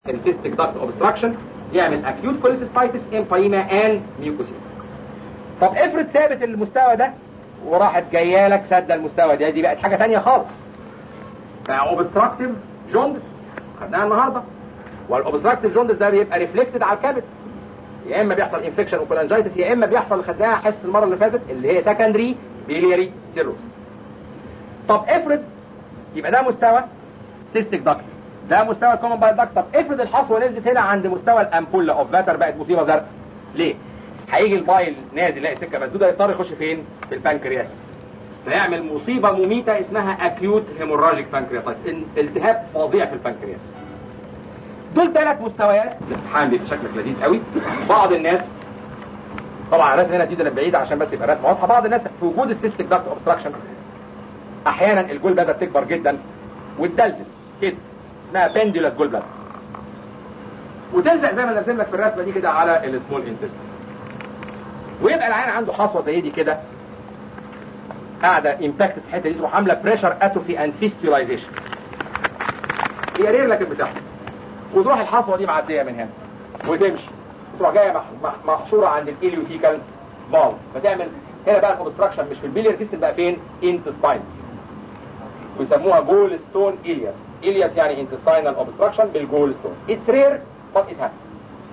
السيستيك داكت اوبستراكشن يعمل اكيوت كوليسيستايتس امبايما اند ميوكوسيل طب افرض ثابت المستوى ده وراحت جايه لك سد المستوى ده دي بقت حاجه ثانيه خالص فاوبستراكتيف جوندس خدناها النهارده والاوبستراكتيف جوندس ده بيبقى ريفلكتد على الكبد يا اما بيحصل انفكشن وكولانجايتس يا اما بيحصل اللي خدناها حصه المره اللي فاتت اللي هي سكندري بيلياري سيروس طب افرض يبقى ده مستوى سيستيك داكت ده مستوى الكومن باي داكت طب افرض الحصوه نزلت هنا عند مستوى الامبولا اوف فاتر بقت مصيبه زرقاء ليه؟ هيجي البايل نازل يلاقي سكه مسدوده يضطر يخش فين؟ في البنكرياس فيعمل مصيبه مميته اسمها اكيوت هيموراجيك بانكرياتايتس التهاب فظيع في البنكرياس دول ثلاث مستويات الامتحان بيبقى شكلك لذيذ قوي بعض الناس طبعا الرسم هنا دي بعيد عشان بس يبقى الرسم واضحه بعض الناس في وجود السيستيك داكت اوبستراكشن احيانا الجول بلادر تكبر جدا وتدلدل كده اسمها بندولس جول بلادر وتلزق زي ما نرسم لك في الرسمه دي كده على السمول انتستين ويبقى العين عنده حصوه زي دي كده قاعده امباكت في الحته دي تروح عامله بريشر اتروفي اند فيستولايزيشن هي رير لكن بتحصل وتروح الحصوه دي معديه من هنا وتمشي تروح جايه مح- مح- محشوره عند الاليوسيكال بال فتعمل هنا بقى الاوبستراكشن مش في البيلير سيستم بقى فين؟ انتستاين ويسموها جول ستون الياس الياس يعني انتستاينال اوبستراكشن بالجول ستون اتس رير بس ات هابن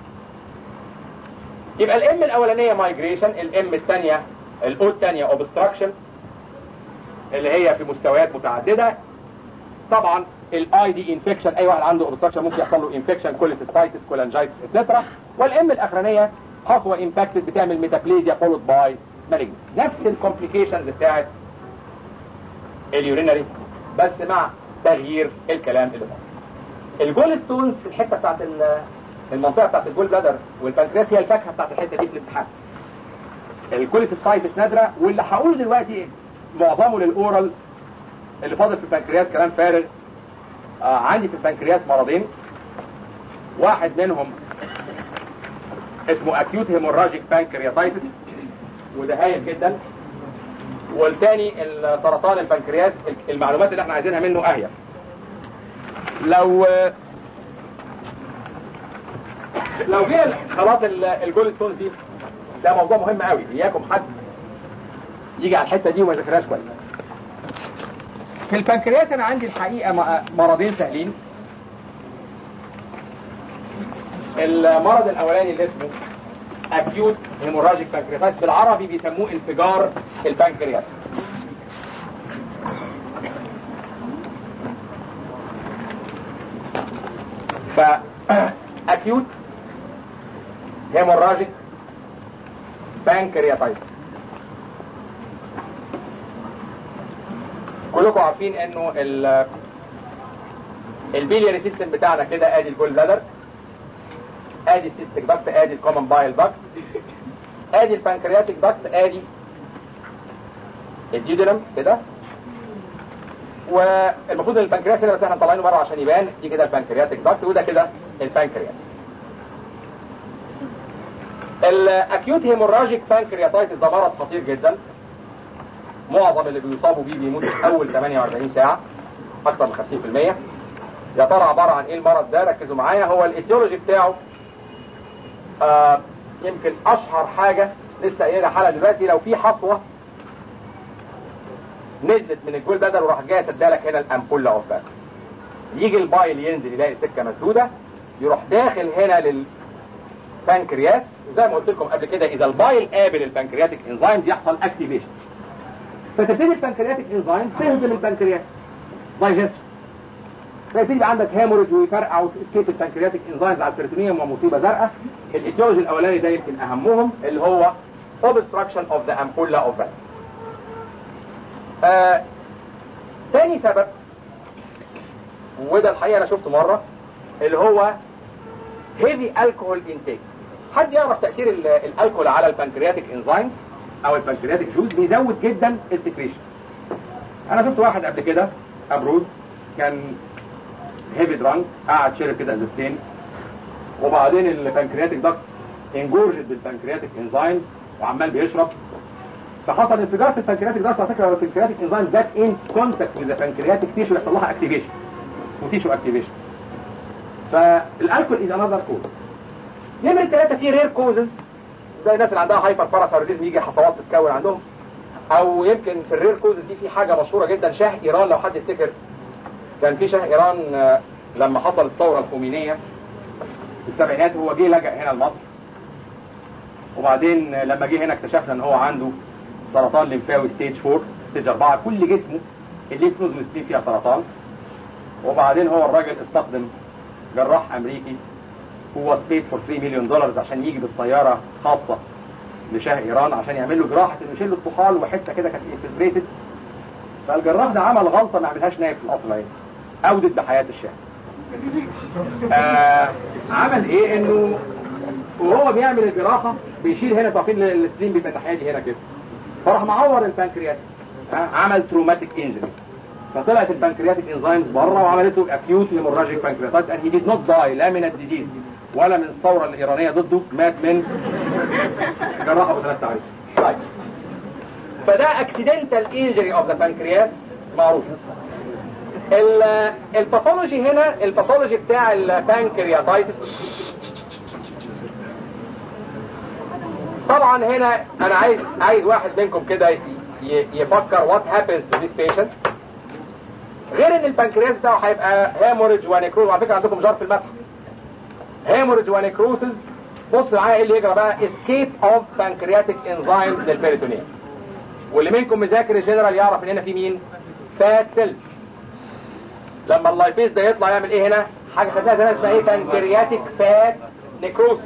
يبقى الام الاولانيه مايجريشن الام الثانيه الاو الثانيه اوبستراكشن اللي هي في مستويات متعدده طبعا الاي دي انفكشن اي واحد عنده اوبستراكشن ممكن يحصل له انفكشن كوليسيستايتس كولانجايتس اتسترا والام الاخرانيه حصوه امباكتد بتعمل ميتابليزيا فولود باي مالجنس نفس الكومبليكيشنز بتاعت اليورينري بس مع تغيير الكلام اللي بره الجول ستونز في الحته بتاعت ال- المنطقه بتاعت الجول بلادر والبنكرياس هي الفاكهه بتاعت الحته دي في الامتحان الكوليسيستايتس نادره واللي هقوله دلوقتي معظمه للاورال اللي فاضل في البنكرياس كلام فارغ آه عندي في البنكرياس مرضين واحد منهم اسمه اكيوت هيموراجيك بانكرياتايتس وده هايل جدا والتاني سرطان البنكرياس المعلومات اللي احنا عايزينها منه اهية لو لو جه خلاص ال- الجول ستونز دي ده موضوع مهم قوي اياكم حد يجي على الحته دي وما يذاكرهاش كويس في البنكرياس انا عندي الحقيقه م- مرضين سهلين المرض الاولاني اللي اسمه اكيوت هيموراجيك بانكرياتايتس بالعربي بيسموه انفجار البنكرياس ف اكيوت هيموراجيك بانكرياتايتس كلكم عارفين انه ال البيلياري سيستم بتاعنا كده ادي الجول بلادر ادي السيستيك داكت ادي الكومن بايل داكت ادي البنكرياتيك داكت ادي الديودنم كده والمفروض ان البنكرياس هنا بس احنا مطلعينه بره عشان يبان دي كده البنكرياتيك داكت وده كده البنكرياس الاكيوت هيموراجيك بانكرياتايتس ده مرض خطير جدا معظم اللي بيصابوا بيه بيموتوا في اول 48 ساعه اكثر من 50% يا ترى عباره عن ايه المرض ده ركزوا معايا هو الايتيولوجي بتاعه آه يمكن اشهر حاجه لسه قايلها حاله دلوقتي لو في حصوه نزلت من الجول بدل وراح جايه سدالك هنا الامبولا اوف فات يجي البايل ينزل يلاقي السكه مسدوده يروح داخل هنا للبنكرياس وزي ما قلت لكم قبل كده اذا البايل قابل البنكرياتيك انزيمز يحصل اكتيفيشن فتبتدي البنكرياتيك انزيمز تهزم البنكرياس دايجيشن فيبتدي يبقى عندك هيموريج ويفرقع وتسكيب البنكرياتيك انزيمز على البريتونيوم ومصيبه زرقاء الايتيولوجي الاولاني ده يمكن اهمهم اللي هو obstruction of the ampulla of Valle. آه تاني سبب وده الحقيقه انا شفته مره اللي هو heavy alcohol intake حد يعرف تاثير ال- الالكول على البنكرياتيك انزيمز او البنكرياتيك جوز بيزود جدا السكريشن انا شفت واحد قبل كده ابرود كان هيفي درانك قعد شرب كده ازازتين وبعدين البنكرياتيك داكت انجورجد بالبنكرياتيك انزيمز وعمال بيشرب فحصل انفجار في البنكرياتيك داكت على فكره البنكرياتيك انزيمز جت ان كونتاكت وذ البنكرياتيك تيشو يحصل لها اكتيفيشن اسمه تيشو اكتيفيشن فالالكول از انذر كوز نمرة ثلاثة في رير كوزز زي الناس اللي عندها هايبر باراثايرويدزم يجي حصوات تتكون عندهم او يمكن في الرير كوزز دي في حاجة مشهورة جدا شاه ايران لو حد يفتكر كان في شاه ايران آه، لما حصل الثورة الخمينية في السبعينات هو جه لجأ هنا لمصر وبعدين لما جه هنا اكتشفنا ان هو عنده سرطان ليمفاوي ستيج 4 ستيج 4 كل جسمه الليمف نود والسبلين فيها سرطان وبعدين هو الراجل استخدم جراح امريكي هو سبيد فور 3 مليون دولار عشان يجي بالطياره خاصه لشاه ايران عشان يعمل له جراحه انه يشيل له الطحال وحته كده كانت انفلتريتد فالجراح ده عمل غلطه ما عملهاش نايف في الاصل العين اودت بحياه الشاه آه عمل ايه انه وهو بيعمل الجراحه بيشيل هنا طاقين السليم بيبقى ناحيه هنا كده فراح معور البنكرياس آه عمل تروماتيك انجري فطلعت البنكرياتيك انزيمز بره وعملت له اكيوت هيموراجيك بانكرياتايتس اند هي ديد نوت داي لا من الديزيز ولا من الثوره الايرانيه ضده مات من جراحه بثلاث تعريف طيب فده اكسيدنتال انجري اوف ذا بانكرياس معروف ال- الباثولوجي هنا الباثولوجي بتاع البانكرياتايتس طبعا هنا انا عايز عايز واحد منكم كده ي- ي- يفكر وات هابنز تو ذيس بيشنت غير ان البنكرياس بتاعه هيبقى هيموريج ونيكروز وعلى فكره عندكم جار في المتحف هيموريج ونيكروسز بص معايا ايه اللي يجرى بقى اسكيب اوف بانكرياتيك انزيمز للبيريتونيوم واللي منكم مذاكر الجنرال يعرف ان هنا في مين فات سيلز لما اللايبيز ده يطلع يعمل ايه هنا حاجه خدناها زمان اسمها ايه بانكرياتيك فات نيكروسس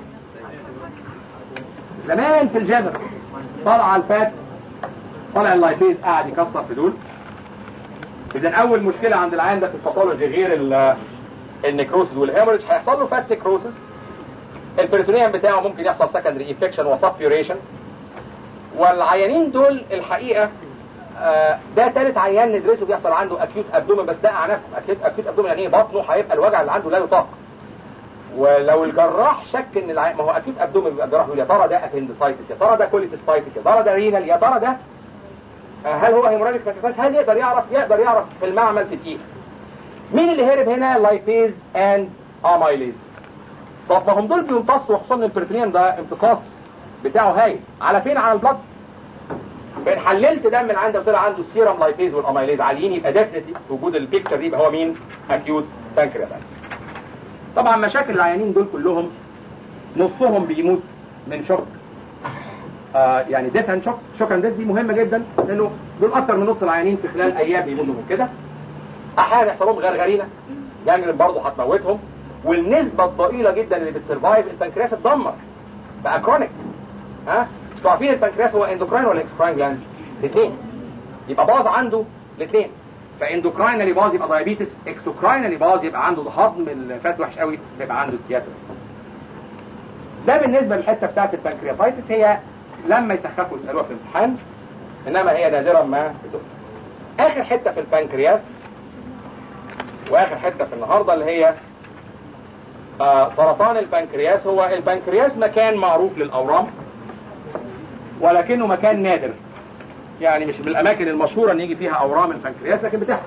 زمان في الجنرال طلع الفات طلع اللايبيز قاعد يكسر في دول اذا اول مشكله عند العيان ده في الباثولوجي غير ال- النيكروسس والهيموريج هيحصل له فات نيكروسس البريتونيوم بتاعه ممكن يحصل سكندري انفكشن وسبيوريشن والعيانين دول الحقيقه آه، ده تالت عيان ندرسه بيحصل عنده اكيوت ابدومن بس ده اعنف اكيوت اكيوت ابدومن يعني ايه بطنه هيبقى الوجع اللي عنده لا يطاق ولو الجراح شك ان العيان ما هو اكيوت ابدومن بيبقى الجراح يقول يا ترى ده ابندسايتس يا ترى ده كوليسيستايتس يا ترى ده رينال يا ترى ده آه، هل هو هيموراجيك بانكرياس هل يقدر يعرف يقدر يعرف في المعمل في دقيقه مين اللي هرب هنا لايبيز اند امايليز طب ما هم دول بيمتصوا خصوصا ان البريتونيوم ده امتصاص بتاعه هايل على فين على البلد فان حللت دم من عنده طلع عنده السيرم لايبيز والاميليز عاليين يبقى ديفنتلي وجود البيكتشر دي يبقى هو مين اكيوت بانكرياتايتس طبعا مشاكل العيانين دول كلهم نصهم بيموت من شوك آه يعني ديث اند شوك شوك اند ديث دي مهمه جدا لانه دول اكتر من نص العيانين في خلال ايام بيموتوا من كده احيانا يحصل لهم غرغرينه يعني برضه هتموتهم والنسبه الضئيله جدا اللي بتسرفايف البنكرياس اتدمر بقى كرونيك ها انتوا عارفين البنكرياس هو اندوكراين ولا اكسكراين جلاند الاثنين يبقى باظ عنده الاثنين فاندوكراينالي باظ يبقى دايابيتس اكسوكراينالي باظ يبقى عنده هضم الفات وحش قوي يبقى عنده ستياتوس ده بالنسبه للحته بتاعت البنكرياتايتس هي لما يسخفوا يسالوها في الامتحان انما هي نادرا ما بتسال اخر حته في البنكرياس واخر حته في النهارده اللي هي آه سرطان البنكرياس هو البنكرياس مكان معروف للاورام ولكنه مكان نادر يعني مش من الاماكن المشهوره ان يجي فيها اورام البنكرياس لكن بتحصل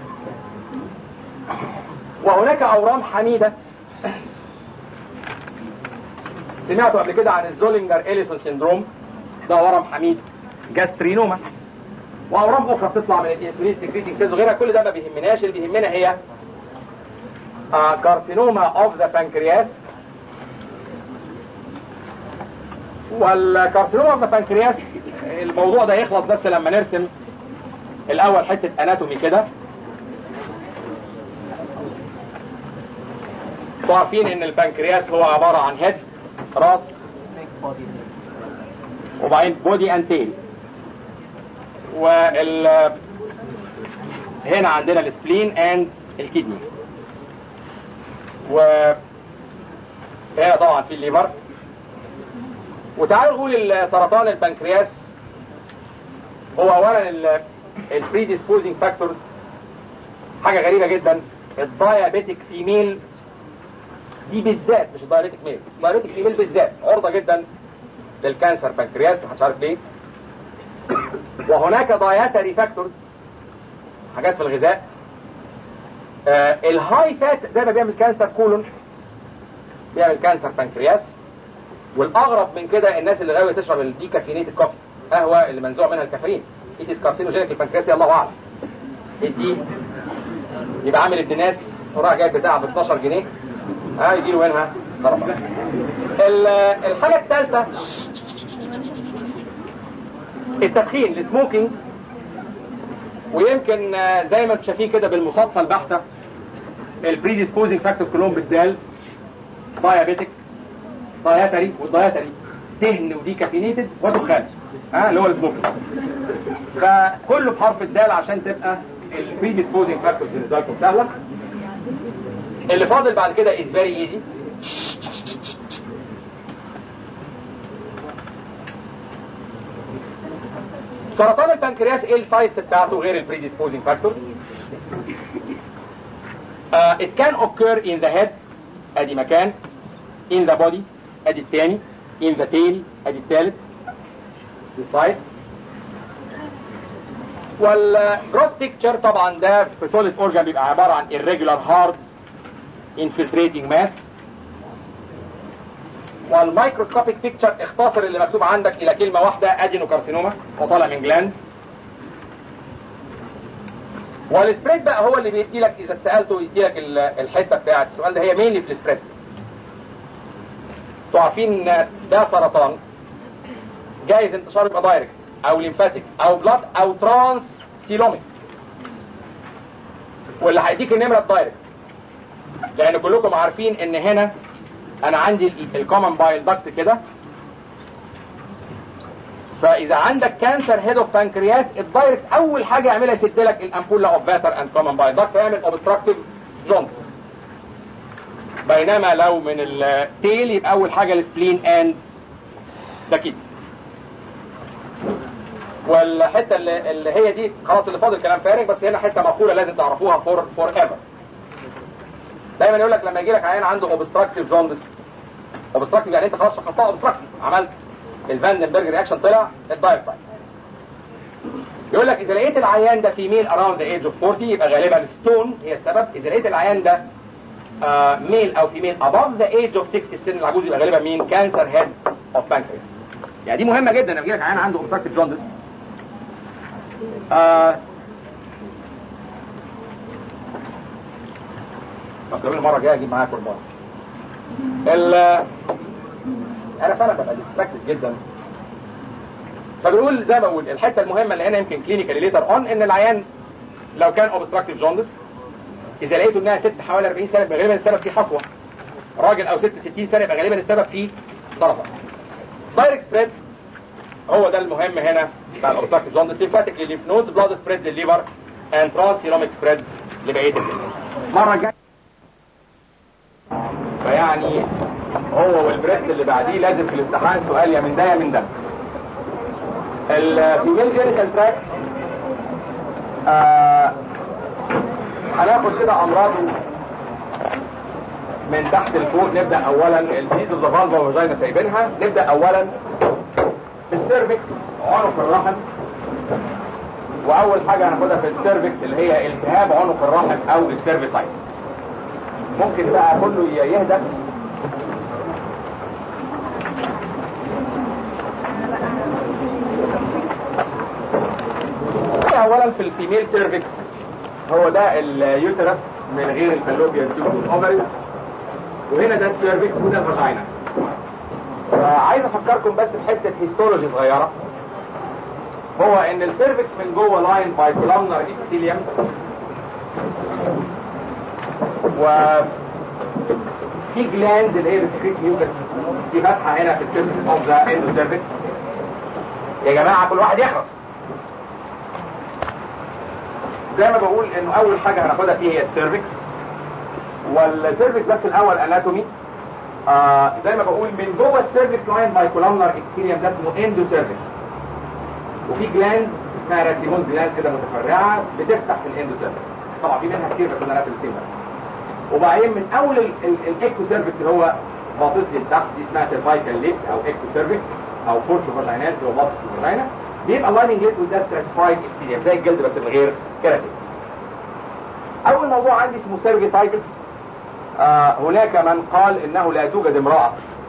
وهناك اورام حميده سمعتوا قبل كده عن الزولينجر اليسون سيندروم ده ورم حميد جاسترينوما واورام اخرى بتطلع من الانسولين سكريتنج سيلز وغيرها كل ده ما بيهمناش اللي بيهمنا هي كارسينوما اوف ذا بانكرياس والكارسينوما اوف ذا بانكرياس الموضوع ده يخلص بس لما نرسم الاول حته اناتومي كده انتوا عارفين ان البنكرياس هو عباره عن هيد راس وبعدين بودي اند تيل وال هنا عندنا السبلين اند الكدني و هنا طبعا في الليفر وتعالوا نقول سرطان البنكرياس هو اولا البريديسبوزنج فاكتورز حاجه غريبه جدا الدايابيتك فيميل دي بالذات مش الدايابيتك ميل الدايابيتك فيميل بالذات عرضه جدا للكانسر بنكرياس محدش عارف ليه وهناك دايتري فاكتورز حاجات في الغذاء آه الهاي فات زي ما بيعمل كانسر كولون بيعمل كانسر بنكرياس والاغرب من كده الناس اللي غاويه تشرب الديكافينيتد كوفي قهوه اللي منزوع منها الكافيين ايتيس كارسينوجينيك البنكرياس دي الله اعلم الدي يبقى عامل ابن ناس وراح جايب بتاع ب 12 جنيه ها يجي له منها سرطان ال- الحاجه الثالثه التدخين السموكينج ويمكن آه، زي ما انتم شايفين كده بالمصادفه البحته البريديسبوزنج فاكتورز كلهم بالدال دايابيتك داياتري والداياتري دهن ودي كافينيتد ودخان ها اللي هو السموكينج فكله بحرف الدال عشان تبقى البريديسبوزنج فاكتورز بالنسبه لكم سهله اللي فاضل بعد كده از فيري ايزي سرطان البنكرياس ايه السايتس بتاعته غير البريديسبوزنج فاكتورز uh, it can occur in the head ادي مكان in the body ادي الثاني in the tail ادي الثالث the sites والجروس بيكتشر طبعا ده في سوليد اورجان بيبقى عباره عن irregular hard infiltrating mass والمايكروسكوبيك بيكتشر اختصر اللي مكتوب عندك الى كلمه واحده ادينوكارسينوما وطالع من جلاندز والسبريد بقى هو اللي بيدي لك اذا اتسالته يدي لك ال- الحته بتاعت السؤال ده هي مينلي في السبريد انتوا عارفين ان ده سرطان جايز انتشاره يبقى دايركت او ليمفاتيك او بلاد او ترانس سيلوميك واللي هيديك النمره الدايركت لان كلكم عارفين ان هنا انا عندي الكومن بايل داكت كده فاذا عندك كانسر هيد اوف بانكرياس الدايركت اول حاجه يعملها يسد لك الامبولا اوف فاتر اند كومن بايل داكت فيعمل اوبستراكتيف جونز بينما لو من التيل يبقى اول حاجه السبلين اند ده كده والحته اللي, اللي هي دي خلاص اللي فاضل كلام فارغ بس هنا حته مقوله لازم تعرفوها فور فور ايفر دايما يقول لك لما يجي لك عيان عنده اوبستراكتيف جوندس اوبستراكتيف يعني انت خلاص شخصتها اوبستراكتيف عملت الفاندنبرج رياكشن طلع الدايركت يقول لك اذا لقيت العيان ده فيميل اراوند ذا ايج اوف 40 يبقى غالبا ستون هي السبب اذا لقيت العيان ده ميل او فيميل above ذا ايج اوف 60 السن العجوز يبقى غالبا مين كانسر هيد اوف بانكرياس يعني دي مهمه جدا لما يجي لك عيان عنده اوبستراكتيف جوندس آه فكروني المره الجايه اجيب معايا كربان ال انا فعلا ببقى ديستراكتد جدا فبنقول زي ما بقول الحته المهمه اللي هنا يمكن كلينيكال ليتر اون ان العيان لو كان اوبستراكتيف جوندس اذا لقيته انها ست حوالي 40 سنه يبقى غالبا السبب فيه حصوه راجل او ست 60 سنه يبقى غالبا السبب فيه سرطان دايركت سبريد هو ده المهم هنا بتاع الاوبستراكتيف جوندس ليمفاتيك للليمف نود بلاد سبريد للليفر اند ترانس سيروميك سبريد لبقيه الجسم المره الجايه فيعني هو والبريست اللي بعديه لازم في الامتحان سؤال يا من ده يا من ده الفيميل جينيتال تراكت هناخد كده امراضه من تحت لفوق نبدا اولا الديز اوف ذا فالفا وفاجينا سايبينها نبدا اولا بالسيرفكس عنق الرحم واول حاجه هناخدها في السيرفكس اللي هي التهاب عنق الرحم او السيرفيسايتس ممكن بقى كله يهدى اولا في الفيميل سيرفكس هو ده اليوترس من غير الفالوبيا تيوب والاوفريز وهنا ده السيرفكس وده الفاجينا عايز افكركم بس بحته هيستولوجي صغيره هو ان السيرفكس من جوه لاين باي كولامنر ابيثيليوم و في جلاندز اللي هي بتسكريت ميوكس في فتحه هنا في السيرفكس اوف ذا اندو سيرفكس يا جماعه كل واحد يخلص زي ما بقول انه اول حاجه هناخدها فيه هي السيرفكس والسيرفكس بس الاول اناتومي آه زي ما بقول من جوه السيرفكس لاين باي كولامنر ابيثيليوم ده اسمه اندو سيرفكس وفي جلاندز اسمها راسيمون جلاندز كده متفرعه بتفتح في الاندو سيرفكس طبعا في منها كتير بس انا راسم الاثنين بس وبعدين من اول الايكو سيرفكس اللي هو باصص لي لتحت دي اسمها سيرفايكال ليبس او ايكو سيرفكس او فورشو فاجينات اللي هو باصص للفاجينا بيبقى لايننج ليس وده ستراتيفايد ابتيليوم زي الجلد بس من غير كيراتين اول موضوع عندي اسمه سيرفيسايتس آه هناك من قال انه لا توجد امرأة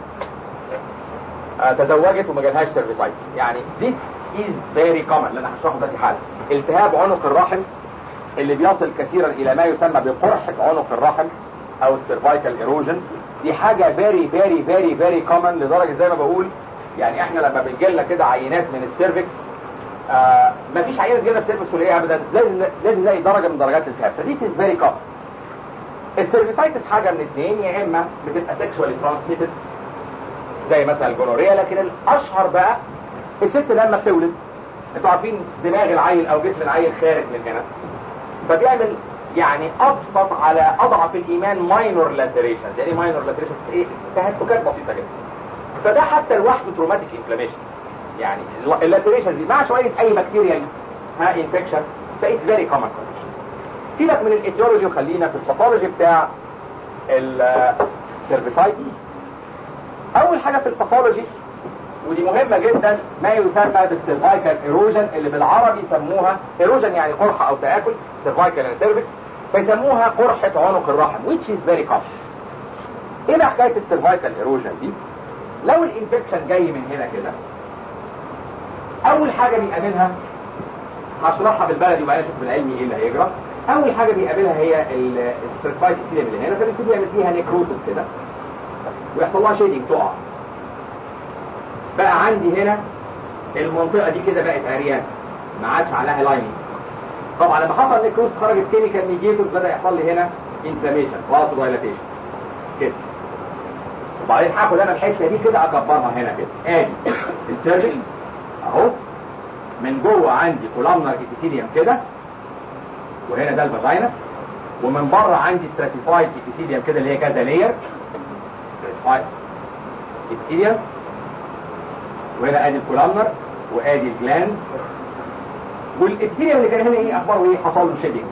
آه تزوجت وما جالهاش سيرفيسايتس يعني this is very common اللي انا هشرحه دلوقتي حالا التهاب عنق الرحم اللي بيصل كثيرا الى ما يسمى بقرحة عنق الرحم او السيرفايكال ايروجن دي حاجة very very very very common لدرجة زي ما بقول يعني احنا لما بنجيلنا كده عينات من السيرفكس آه مفيش عينة تجيلنا في سيرفكس ولا ابدا لازم لازم نلاقي درجة من درجات الالتهاب فديس از فيري كومن السيرفيسايتس حاجة من اثنين يا اما بتبقى سيكشوالي ترانسميتد زي مثلا الجونوريا لكن الاشهر بقى الست لما بتولد انتوا عارفين دماغ العيل او جسم العيل خارج من هنا فبيعمل يعني ابسط على اضعف الايمان ماينور لاسيريشنز يعني ماينور لاسيريشنز ايه تهتكات بسيطه جدا فده حتى لوحده تروماتيك انفلاميشن يعني اللاسيريشنز دي مع شويه اي بكتيريا ها انفكشن فايتس فيري كومن سيبك من الايتيولوجي وخلينا في الباثولوجي بتاع السيرفيسايتس اول حاجه في الباثولوجي ودي مهمة جدا ما يسمى بالسيرفايكال ايروجن اللي بالعربي يسموها ايروجن يعني قرحة او تآكل سيرفايكال سيرفكس فيسموها قرحة عنق الرحم which is very common ايه بقى حكاية السيرفايكال ايروجن دي لو الانفكشن جاي من هنا كده اول حاجة بيقابلها هشرحها بالبلدي وبعدين اشوف بالعلمي ايه اللي هيجرى اول حاجة بيقابلها هي الستريتفايت كتير اللي هنا فبيبتدي يعمل فيها نيكروسس كده ويحصل لها شيدنج تقع بقى عندي هنا المنطقة دي كده بقت عريان ما عادش عليها لايننج طبعا لما حصل نيكروس خرجت كيميكال ميديتور بدأ يحصل لي هنا انفلاميشن واسو دايلاتيشن كده وبعدين هاخد انا الحته دي كده اكبرها هنا كده ادي السيرفكس اهو من جوه عندي كولامنر ابيثيليوم كده وهنا ده الفاجينا ومن بره عندي ستراتيفايد ابيثيليوم كده اللي هي كذا لير ستراتيفايد ابيثيليوم وهنا ادي الكولامنر وادي الجلانز والابثيليوم اللي كان هنا ايه اخباره ايه حصل له شيدنج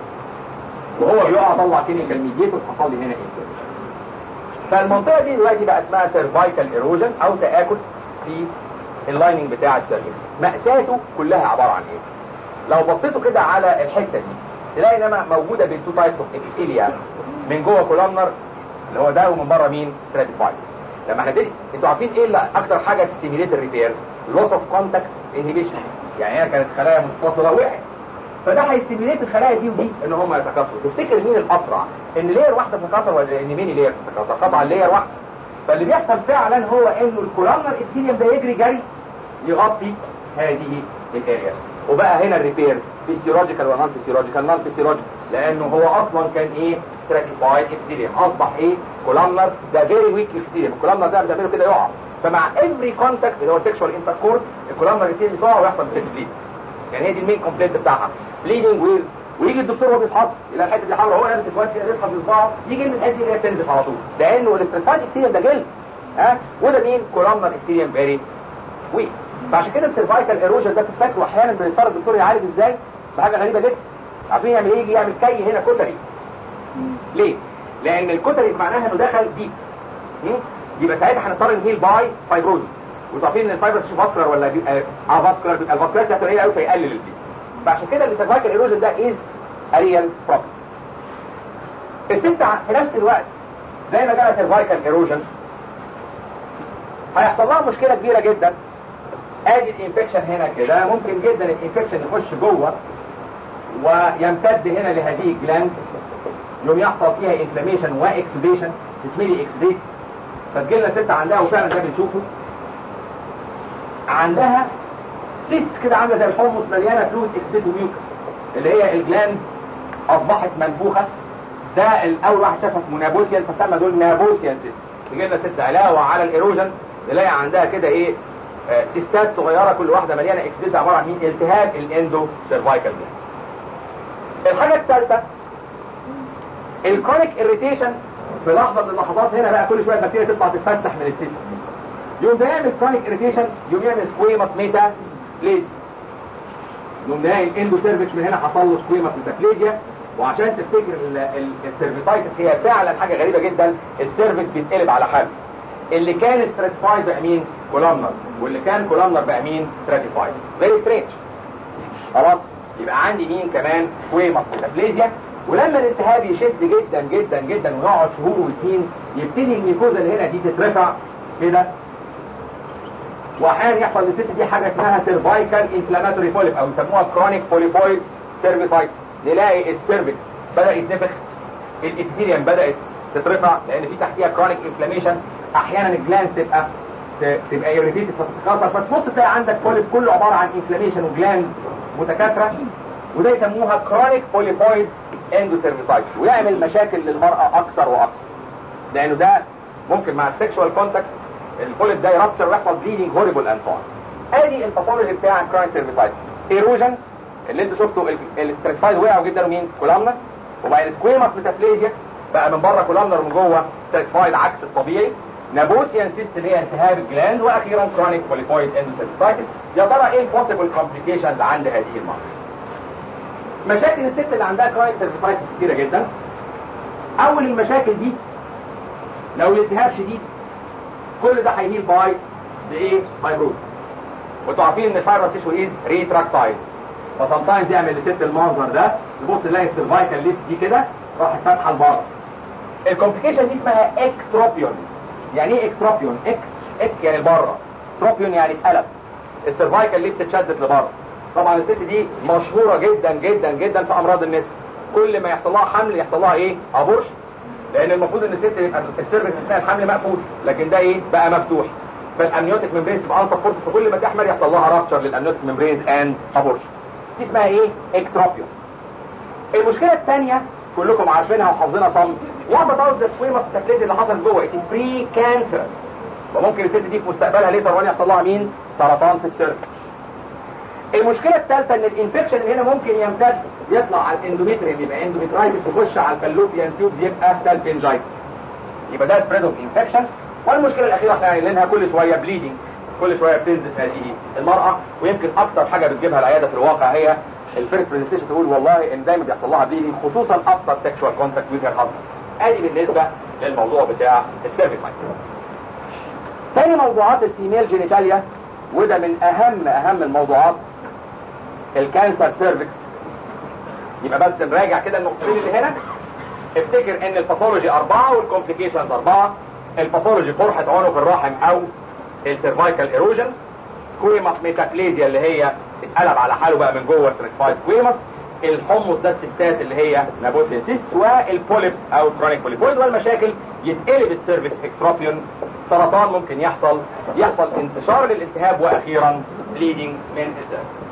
وهو بيقع طلع كيميكال ميديتور حصل لي هنا ايه فالمنطقه دي دلوقتي بقى اسمها سيرفايكال ايروجن او تاكل في اللايننج بتاع السيرفكس مأساته كلها عباره عن ايه لو بصيتوا كده على الحته دي تلاقي انما موجوده بين تو تايبس اوف ابيثيليا من جوه كولامنر اللي هو ده ومن بره مين ستراتيفايد لما هنبتدي انتوا عارفين ايه اللي اكتر حاجه تستيميليت الريبير لوس اوف كونتاكت انهبيشن يعني هي كانت خلايا متصله وقعت فده هيستيميليت الخلايا دي ودي ان هم يتكاثروا تفتكر مين الاسرع ان لير واحده تتكاثر ولا ان ميني ليرز تتكاثر طبعا لير واحده فاللي بيحصل فعلا هو انه الكولامنر ابثيليوم ده يجري جري يغطي هذه الاريا وبقى هنا الريبير فيسيولوجيكال ولا نون فيسيولوجيكال نون فيسيولوجيكال لانه هو اصلا كان ايه ستراكيفايد ابثيليوم اصبح ايه كولامنر ده فيري ويك ابثيليوم الكولامنر ده بتعمله كده يقع فمع افري كونتاكت اللي هو سيكشوال انتركورس الكولامنر ابثيليوم يقع ويحصل سيل بليد يعني هي دي المين كومبلينت بتاعها بليدنج ويز ويجي الدكتور وهو بيفحص الى الحته اللي حمراء هو لابس الكواد كده بيفحص بصباعه يجي يلمس الحته دي اللي هي بتنزف على طول لانه الاستراتيجي ابثيليوم ده جلد ها وده مين كولامنر ابثيليوم فيري ويك فعشان كده السيرفايكال ايروجن ده تفتكروا احيانا بيضطر الدكتور يعالج ازاي بحاجه غريبه جدا عارفين يعمل ايه يجي يعمل كي هنا كتري ليه لان الكتري معناها انه دخل ديب يبقى ساعتها هنضطر نهيل باي فايبروز وانتوا عارفين ان الفايبروز مش فاسكولار ولا بيبقى اه فاسكولار بيبقى الفاسكولار بتاعته قليله قوي فيقلل الديب فعشان كده السيرفايكال ايروجن ده از اريال بروبلم الست في نفس الوقت زي ما جالها سيرفايكال ايروجن هيحصل لها مشكله كبيره جدا ادي الانفكشن هنا كده ممكن جدا الانفكشن يخش جوه ويمتد هنا لهذه الجلاند يوم يحصل فيها انفلاميشن واكسوديشن تتملي اكسوديت فتجيلنا ست عندها وفعلا ده بنشوفه عندها سيست كده عامله زي الحمص مليانه فلويد اكسوديت وميوكس اللي هي الجلاند اصبحت منفوخه ده الاول واحد شافها اسمه نابوسيان فسمى دول نابوسيان سيست تجيلنا ست علاوه على الايروجن نلاقي عندها كده ايه آه سيستات صغيره كل واحده مليانه اكسوديت عباره عن مين التهاب الاندو سيرفايكال الحاجه الثالثه الكرونيك اريتيشن في لحظه من اللحظات هنا بقى كل شويه البكتيريا تطلع تتفسح من السيستم يوم ده يعمل كرونيك اريتيشن يوم يعمل سكويماس ميتا بليزيا يوم ده الاندو سيرفكس من هنا حصل له سكويماس ميتابليزيا وعشان تفتكر السيرفيسايتس هي فعلا حاجه غريبه جدا السيرفكس بيتقلب على حاله اللي كان ستراتيفايد بقى مين كولامنر واللي كان كولامنر بقى مين ستراتيفايد فيري سترينج خلاص يبقى عندي مين كمان سكويماس ميتابليزيا ولما الالتهاب يشد جدا جدا جدا ويقعد شهور وسنين يبتدي الميكوزا اللي هنا دي تترفع كده واحيانا يحصل للست دي حاجه اسمها سيرفايكال انفلاماتوري بوليب او يسموها كرونيك بوليبويد سيرفيسايتس نلاقي السيرفكس بدا يتنفخ الابثيليوم بدات تترفع لان في تحتيها كرونيك انفلاميشن احيانا الجلانز تبقى تبقى ايريتيتد فتتكسر فتبص تلاقي عندك بوليب كله عباره عن انفلاميشن وجلانز متكاثره وده يسموها كرونيك بوليبويد اندوسيرفيسايتس ويعمل مشاكل للمراه اكثر واكثر لانه ده ممكن مع السكشوال كونتاكت البوليب ده يرابتشر ويحصل بليدنج هوريبل اند سو ادي الباثولوجي بتاع الكرونيك سيرفيسايتس ايروجن اللي انتوا شفتوا الاستراتيفايد وقعوا جدا ومين كولامنا وبعدين سكويماس ميتافليزيا بقى من بره كولامنر ومن جوه ستراتيفايد عكس الطبيعي نابوسيان سيست اللي هي التهاب الجلاند واخيرا كرونيك بوليبويد اندوسيرفيسايتس يا ترى ايه البوسيبل كومبليكيشنز عند هذه المرض مشاكل الست اللي عندها كرونيك سيرفيسايتس كتيره جدا اول المشاكل دي لو الالتهاب شديد كل ده هيهيل باي بايه فايبروز وانتوا عارفين ان الفايبروس تيشو از ريتراكتايل فسمتايمز يعمل لست المنظر ده تبص تلاقي السيرفايكال ليبس دي كده راحت فاتحه لبره الكومبليكيشن دي اسمها اكتروبيون يعني ايه اكتروبيون اك اك يعني لبره تروبيون يعني اتقلب السيرفايكال ليبس اتشدت لبره طبعا الست دي مشهوره جدا جدا جدا في امراض النساء كل ما يحصل لها حمل يحصل لها ايه ابورش لان المفروض ان الست يبقى السيرفكس اثناء الحمل مقفول لكن ده ايه بقى مفتوح فالامنيوتيك ممبرينز تبقى انسبورت فكل ما تحمل يحصل لها رابتشر للامنيوتيك ممبرينز اند ابورش دي اسمها ايه اكتروبيون المشكله الثانيه كلكم عارفينها وحافظينها صم وان بتاوز ذا سكويمس تاكليز اللي حصل جوه ات از بري كانسرس وممكن الست دي في مستقبلها ليتر وان يحصل لها مين سرطان في السيرفكس المشكله الثالثه ان الانفكشن اللي هنا ممكن يمتد يطلع على الاندوميتريم يبقى اندوميترايتس يخش على الفالوبيان تيوبز يبقى سالفنجايتس يبقى ده سبريد اوف انفكشن والمشكله الاخيره احنا قايلينها كل شويه بليدنج كل شويه بتنزل هذه المراه ويمكن اكتر حاجه بتجيبها العياده في الواقع هي الفيرست برزنتيشن تقول والله ان دايما بيحصل لها بليدنج خصوصا اكتر سيكشوال كونتاكت ويز هير هازبند ادي بالنسبه للموضوع بتاع السيرفيسايتس تاني موضوعات الفيميل جينيتاليا وده من اهم اهم الموضوعات الكانسر سيرفكس يبقى بس نراجع كده النقطتين اللي هنا افتكر ان الباثولوجي اربعة والكومبليكيشنز اربعة الباثولوجي قرحة عنق الرحم او السيرفايكال ايروجن سكويماس ميتابليزيا اللي هي اتقلب على حاله بقى من جوه ستريتفايد سكويماس الحمص ده السيستات اللي هي نابوتين سيست والبوليب او كرونيك بوليبويد والمشاكل يتقلب السيرفكس اكتروبيون سرطان ممكن يحصل يحصل انتشار للالتهاب واخيرا بليدنج من السيرفكس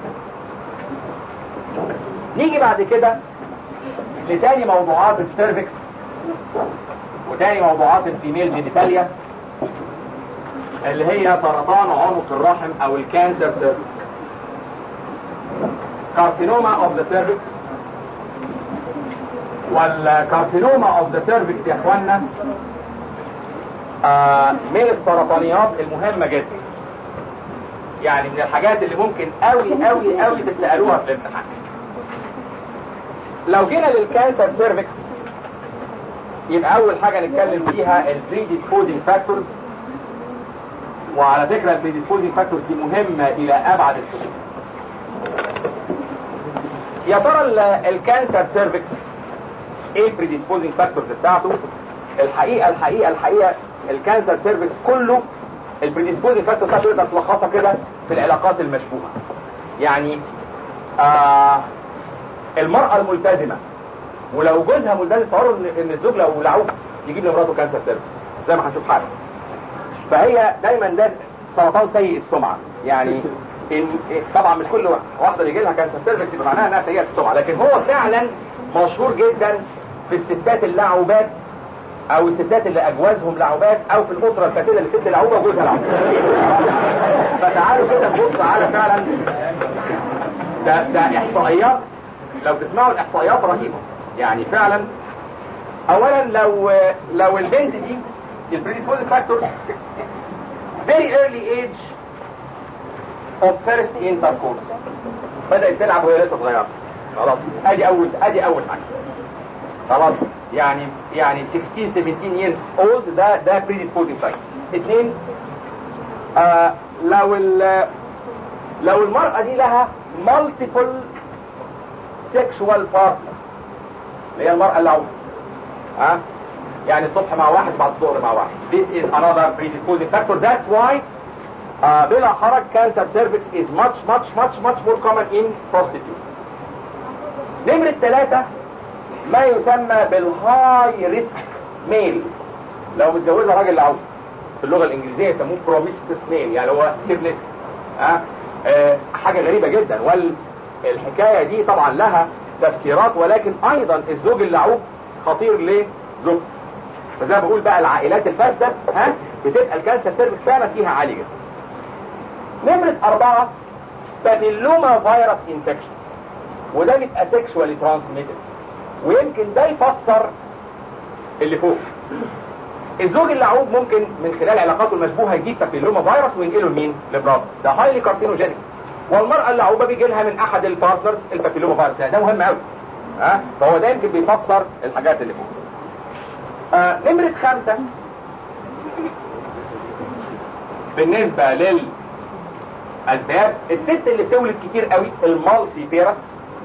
نيجي بعد كده لتاني موضوعات السيرفكس وتاني موضوعات الفيميل جينيتاليا اللي هي سرطان عنق الرحم او الكانسر سيرفكس كارسينوما اوف ذا سيرفكس والكارسينوما اوف ذا سيرفكس يا اخوانا آه من السرطانيات المهمة جدا يعني من الحاجات اللي ممكن قوي قوي قوي تتسألوها في الامتحان لو جينا للكانسر سيرفكس يبقى اول حاجة نتكلم فيها البريديسبوزنج فاكتورز وعلى فكرة البريديسبوزنج فاكتورز دي مهمة الى ابعد الحدود يا ترى الكانسر سيرفكس ايه البريديسبوزنج فاكتورز بتاعته الحقيقة الحقيقة الحقيقة الكانسر سيرفكس كله البريديسبوزنج فاكتورز بتاعته تقدر تلخصها كده في العلاقات المشبوهة يعني آه المرأة الملتزمة ولو جوزها ملتزم تصوروا ان ان الزوج لو لعوب يجيب لمراته كانسر سيرفكس زي ما هنشوف حاجه فهي دايما ده سرطان سيء السمعه يعني إن طبعا مش كل واحده يجي لها كانسر سيرفكس يبقى معناها انها سيئه السمعه لكن هو فعلا مشهور جدا في الستات اللعوبات او الستات اللي اجوازهم لعوبات او في الاسره الفاسده اللي ست لعوبه وجوزها لعوب فتعالوا كده نبص على فعلا ده ده احصائيات لو تسمعوا الاحصائيات رهيبه يعني فعلا اولا لو لو البنت دي البريديسبوزنج فاكتورز very early age of first intercourse بدأت تلعب وهي لسه صغيرة خلاص ادي اول ادي اول حاجة خلاص يعني يعني 16 17 years old ده ده predisposing factor اثنين آه لو لو المرأة دي لها multiple sexual partners اللي هي المرأة اللعوبة ها يعني الصبح مع واحد بعد الظهر مع واحد this is another predisposing factor that's why uh, بلا حرج cancer cervix is much much much much more common in prostitutes نمرة ثلاثة ما يسمى بالهاي ريسك ميل لو متجوزة راجل لعوب في اللغة الإنجليزية يسموه promiscuous ميل يعني هو سير نسك أه؟ أه حاجة غريبة جدا والحكاية دي طبعا لها تفسيرات ولكن أيضا الزوج اللعوب خطير لزوجته فزي ما بقول بقى العائلات الفاسدة ها بتبقى الكانسر سيرفكس فعلا فيها عالي جدا نمرة أربعة بابيلوما فيروس انفكشن وده بيبقى سيكشوالي ترانسميتد ويمكن ده يفسر اللي فوق الزوج اللعوب ممكن من خلال علاقاته المشبوهه يجيب بابيلوما فيروس وينقله لمين؟ لمراته ده هايلي كارسينوجينيك والمراه اللعوبه بيجي لها من احد البارتنرز البابيلوما فيروس يعني ده مهم قوي ها فهو ده يمكن بيفسر الحاجات اللي فوق آه نمرة خمسة بالنسبة للأسباب الست اللي بتولد كتير قوي المالتي بيرس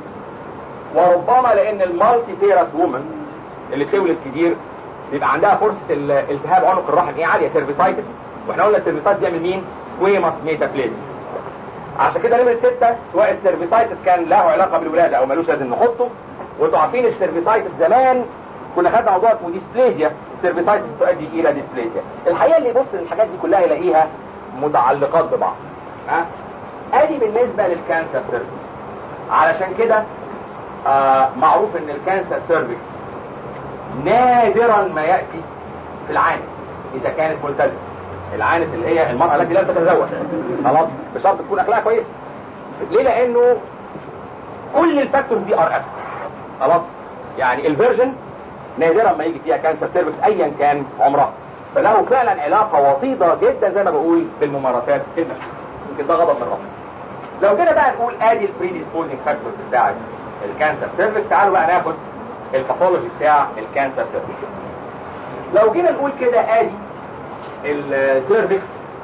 وربما لأن المالتي بيرس وومن اللي بتولد كتير بيبقى عندها فرصة التهاب عنق الرحم ايه عالية سيرفيسايتس واحنا قلنا السيرفيسايتس بيعمل مين؟ سكويماس ميتابليزم عشان كده نمرة ستة سواء السيرفيسايتس كان له علاقة بالولادة او ملوش لازم نحطه وانتوا عارفين السيرفيسايتس زمان كنا خدنا موضوع اسمه ديسبليزيا السيرفيسايتس تؤدي الى ديسبليزيا الحقيقه اللي يبص للحاجات دي كلها يلاقيها متعلقات ببعض ها ادي بالنسبه للكانسر سيرفيس علشان كده آه معروف ان الكانسر سيرفيس نادرا ما ياتي في العانس اذا كانت ملتزمه العانس اللي هي المراه التي لا تتزوج خلاص بشرط تكون اخلاقها كويسه ليه لانه كل الفاكتورز دي ار ابسنت خلاص يعني الفيرجن نادرا ما يجي فيها كانسر سيرفكس ايا كان عمرها فله فعلا علاقة وطيدة جدا زي ما بقول بالممارسات النفسية يمكن ده غضب من ربنا لو كده بقى نقول ادي البريديسبوزنج فاكتور بتاع الكانسر سيرفكس تعالوا بقى ناخد الباثولوجي بتاع الكانسر سيرفكس لو جينا نقول كده ادي السيرفكس